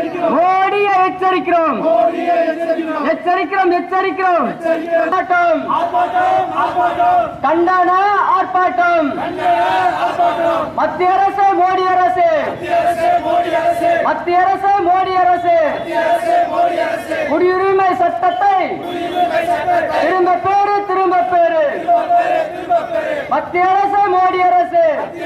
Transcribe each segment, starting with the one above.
மோடியை எச்சரிக்கிறோம் எச்சரிக்கிறோம் எச்சரிக்கிறோம் ஆர்ப்பாட்டம் கண்டன ஆர்ப்பாட்டம் மத்திய அரசு மோடி அரசு மத்திய அரசு மோடி அரசு குடியுரிமை சட்டத்தை திரும்ப பேரு திரும்ப பேரு மத்திய அரசு மோடி அரசு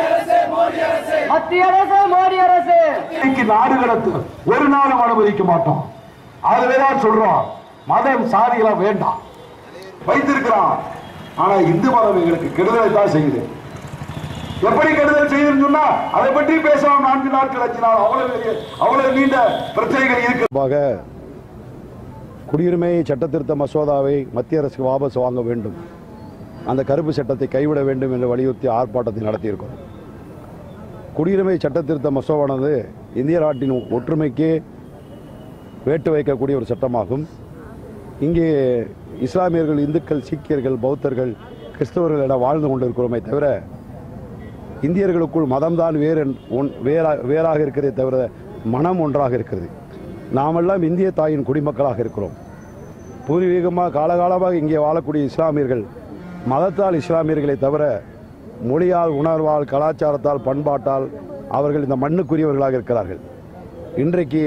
மத்திய அரசு மோடி அரசு இன்னைக்கு நாடு கடத்து ஒரு நாளும் அனுமதிக்க மாட்டோம் அதுவேதான் சொல்றோம் மதம் சாதிகளா வேண்டாம் வைத்திருக்கிறான் ஆனா இந்து மதம் எங்களுக்கு கெடுதலை தான் செய்யுது எப்படி கெடுதல் செய்யுதுன்னு சொன்னா அதை பற்றி பேசலாம் நான்கு நாட்கள் அஞ்சு நாள் அவ்வளவு பெரிய- அவ்வளவு நீண்ட பிரச்சனைகள் இருக்கு குறிப்பாக குடியுரிமை சட்ட திருத்த மசோதாவை மத்திய அரசுக்கு வாபஸ் வாங்க வேண்டும் அந்த கருப்பு சட்டத்தை கைவிட வேண்டும் என்று வலியுறுத்தி ஆர்ப்பாட்டத்தை நடத்தியிருக்கிறோம் குடியுரிமை சட்ட திருத்த மசோதானது இந்திய நாட்டின் ஒற்றுமைக்கு வேட்டு வைக்கக்கூடிய ஒரு சட்டமாகும் இங்கே இஸ்லாமியர்கள் இந்துக்கள் சீக்கியர்கள் பௌத்தர்கள் கிறிஸ்தவர்கள் என வாழ்ந்து கொண்டிருக்கிறோமே தவிர இந்தியர்களுக்குள் மதம்தான் வேறு ஒன் வேறா வேறாக இருக்கிறதே தவிர மனம் ஒன்றாக இருக்கிறது நாமெல்லாம் இந்திய தாயின் குடிமக்களாக இருக்கிறோம் பூர்வீகமாக காலகாலமாக இங்கே வாழக்கூடிய இஸ்லாமியர்கள் மதத்தால் இஸ்லாமியர்களை தவிர மொழியால் உணர்வால் கலாச்சாரத்தால் பண்பாட்டால் அவர்கள் இந்த மண்ணுக்குரியவர்களாக இருக்கிறார்கள் இன்றைக்கு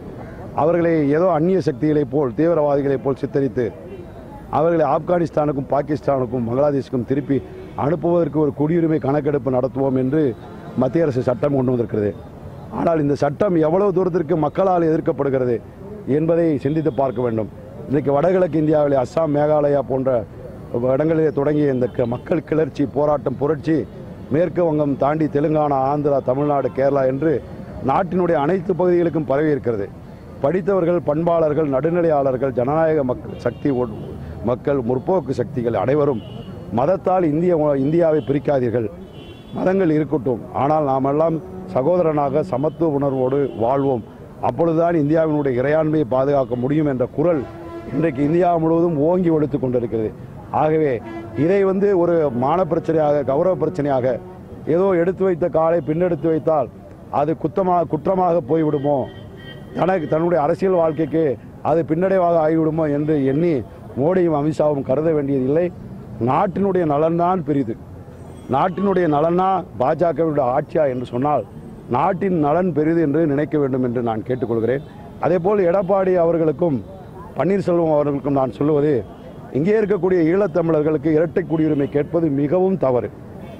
அவர்களை ஏதோ அந்நிய சக்திகளைப் போல் தீவிரவாதிகளைப் போல் சித்தரித்து அவர்களை ஆப்கானிஸ்தானுக்கும் பாகிஸ்தானுக்கும் பங்களாதேஷுக்கும் திருப்பி அனுப்புவதற்கு ஒரு குடியுரிமை கணக்கெடுப்பு நடத்துவோம் என்று மத்திய அரசு சட்டம் கொண்டு வந்திருக்கிறது ஆனால் இந்த சட்டம் எவ்வளவு தூரத்திற்கு மக்களால் எதிர்க்கப்படுகிறது என்பதை சிந்தித்து பார்க்க வேண்டும் இன்றைக்கு வடகிழக்கு இந்தியாவில் அஸ்ஸாம் மேகாலயா போன்ற இடங்களிலே தொடங்கிய இந்த க- மக்கள் கிளர்ச்சி போராட்டம் புரட்சி மேற்கு வங்கம் தாண்டி தெலுங்கானா ஆந்திரா தமிழ்நாடு கேரளா என்று நாட்டினுடைய அனைத்து பகுதிகளுக்கும் பரவி இருக்கிறது படித்தவர்கள் பண்பாளர்கள் நடுநிலையாளர்கள் ஜனநாயக மக்கள் சக்தி ஒ- மக்கள் முற்போக்கு சக்திகள் அனைவரும் மதத்தால் இந்திய இந்தியாவை பிரிக்காதீர்கள் மதங்கள் இருக்கட்டும் ஆனால் நாமெல்லாம் சகோதரனாக சமத்துவ உணர்வோடு வாழ்வோம் அப்பொழுதுதான் இந்தியாவினுடைய இறையாண்மையை பாதுகாக்க முடியும் என்ற குரல் இன்றைக்கு இந்தியா முழுவதும் ஓங்கி ஒழித்துக் கொண்டிருக்கிறது ஆகவே இதை வந்து ஒரு மான பிரச்சனையாக கௌரவ பிரச்சனையாக ஏதோ எடுத்து வைத்த காலை பின்னெடுத்து வைத்தால் அது குத்தமாக குற்றமாக போய்விடுமோ தனக்கு தன்னுடைய அரசியல் வாழ்க்கைக்கு அது பின்னடைவாக ஆகிவிடுமோ என்று எண்ணி மோடியும் அமித்ஷாவும் கருத வேண்டியதில்லை நாட்டினுடைய நலன்தான் பெரிது நாட்டினுடைய நலனா பாஜகவுடைய ஆட்சியா என்று சொன்னால் நாட்டின் நலன் பெரிது என்று நினைக்க வேண்டும் என்று நான் கேட்டுக்கொள்கிறேன் அதேபோல் எடப்பாடி அவர்களுக்கும் பன்னீர்செல்வம் அவர்களுக்கும் நான் சொல்லுவது இங்கே இருக்கக்கூடிய ஈழத்தமிழர்களுக்கு இரட்டை குடியுரிமை கேட்பது மிகவும் தவறு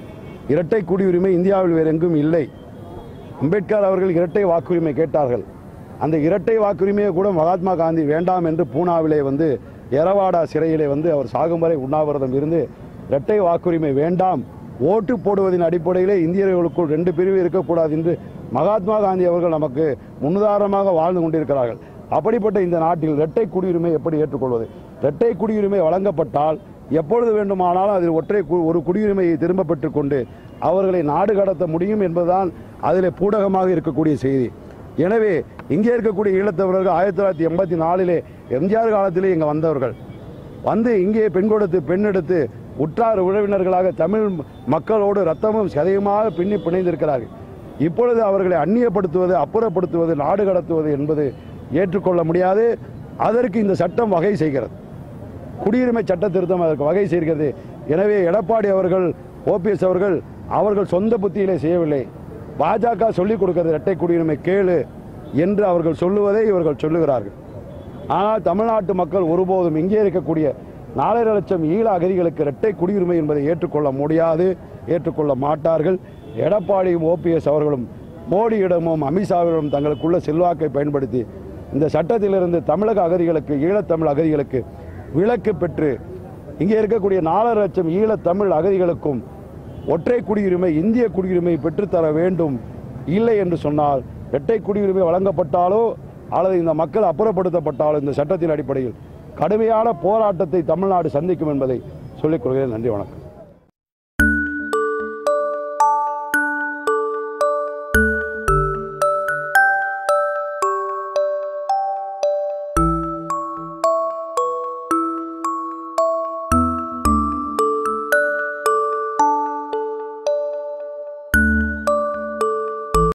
இரட்டை குடியுரிமை இந்தியாவில் வேறு எங்கும் இல்லை அம்பேத்கர் அவர்கள் இரட்டை வாக்குரிமை கேட்டார்கள் அந்த இரட்டை வாக்குரிமையை கூட மகாத்மா காந்தி வேண்டாம் என்று பூனாவிலே வந்து எரவாடா சிறையிலே வந்து அவர் சாகும் வரை உண்ணாவிரதம் இருந்து இரட்டை வாக்குரிமை வேண்டாம் ஓட்டு போடுவதின் அடிப்படையிலே இந்தியர்களுக்குள் ரெண்டு பிரிவு இருக்கக்கூடாது என்று மகாத்மா காந்தி அவர்கள் நமக்கு முன்னுதாரணமாக வாழ்ந்து கொண்டிருக்கிறார்கள் அப்படிப்பட்ட இந்த நாட்டில் இரட்டை குடியுரிமை எப்படி ஏற்றுக்கொள்வது இரட்டை குடியுரிமை வழங்கப்பட்டால் எப்பொழுது வேண்டுமானாலும் அதில் ஒற்றை கு- ஒரு குடியுரிமையை திரும்ப பெற்றுக்கொண்டு அவர்களை நாடு கடத்த முடியும் என்பதுதான் அதில் பூடகமாக இருக்கக்கூடிய செய்தி எனவே இங்கே இருக்கக்கூடிய ஈழத்தவர்கள் ஆயிரத்தி தொள்ளாயிரத்தி எண்பத்தி நாலிலே எம்ஜிஆர் காலத்திலே இங்கே வந்தவர்கள் வந்து இங்கே பெண் கொடுத்து பெண் எடுத்து உற்றார் உறவினர்களாக தமிழ் மக்களோடு ரத்தமும் சதயமாக பின்னி பிணைந்திருக்கிறார்கள் இப்பொழுது அவர்களை அந்நியப்படுத்துவது அப்புறப்படுத்துவது நாடு கடத்துவது என்பது ஏற்றுக்கொள்ள முடியாது அதற்கு இந்த சட்டம் வகை செய்கிறது குடியுரிமை சட்ட திருத்தம் அதற்கு வகை செய்கிறது எனவே எடப்பாடி அவர்கள் ஓபிஎஸ் அவர்கள் அவர்கள் சொந்த புத்தியிலே செய்யவில்லை பாஜக சொல்லிக் கொடுக்கிறது இரட்டை குடியுரிமை கேளு என்று அவர்கள் சொல்லுவதை இவர்கள் சொல்லுகிறார்கள் ஆனால் தமிழ்நாட்டு மக்கள் ஒருபோதும் இங்கே இருக்கக்கூடிய நாலரை லட்சம் ஈழ அகதிகளுக்கு இரட்டை குடியுரிமை என்பதை ஏற்றுக்கொள்ள முடியாது ஏற்றுக்கொள்ள மாட்டார்கள் எடப்பாடியும் ஓபிஎஸ் அவர்களும் மோடியிடமும் அமித்ஷாவிடமும் தங்களுக்குள்ள செல்வாக்கை பயன்படுத்தி இந்த சட்டத்திலிருந்து தமிழக அகதிகளுக்கு ஈழத்தமிழ் அகதிகளுக்கு விலக்கு பெற்று இங்கே இருக்கக்கூடிய நாலரை லட்சம் ஈழத்தமிழ் அகதிகளுக்கும் ஒற்றை குடியுரிமை இந்திய குடியுரிமை பெற்றுத்தர வேண்டும் இல்லை என்று சொன்னால் இரட்டை குடியுரிமை வழங்கப்பட்டாலோ அல்லது இந்த மக்கள் அப்புறப்படுத்தப்பட்டாலோ இந்த சட்டத்தின் அடிப்படையில் கடுமையான போராட்டத்தை தமிழ்நாடு சந்திக்கும் என்பதை சொல்லிக் கொள்கிறேன் நன்றி வணக்கம்